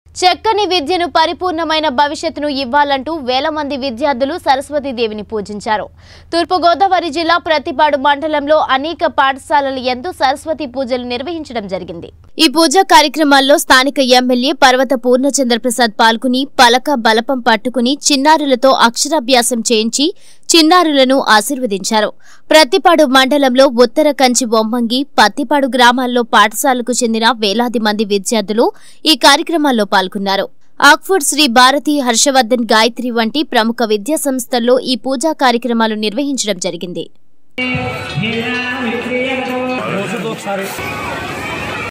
చక్కని విద్యను పరిపూర్ణమైన భవిష్యత్తును ఇవ్వాలంటూ వేల మంది విద్యార్థులు సరస్వతీదేవిని పూజించారు తూర్పుగోదావరి జిల్లా ప్రతిపాడు మండలంలో అనేక పాఠశాలలు ఎందు సరస్వతి పూజలు నిర్వహించడం జరిగింది ఈ పూజా కార్యక్రమాల్లో స్థానిక ఎమ్మెల్యే పర్వత పూర్ణచంద్ర ప్రసాద్ పాల్గొని పలక బలపం పట్టుకుని చిన్నారులతో అక్షరాభ్యాసం చేయించి చిన్నారులను ఆశీర్వదించారు ప్రతిపాడు మండలంలో ఉత్తర కంచి బొమ్మంగి పత్తిపాడు గ్రామాల్లో పాఠశాలకు చెందిన వేలాది మంది విద్యార్థులు ఈ కార్యక్రమాల్లో పాల్గొన్నారు ఆక్స్ఫర్డ్ శ్రీ భారతి హర్షవర్ధన్ గాయత్రి వంటి ప్రముఖ విద్యా సంస్థల్లో ఈ పూజా కార్యక్రమాలు నిర్వహించడం జరిగింది రోజుకు ఒకసారి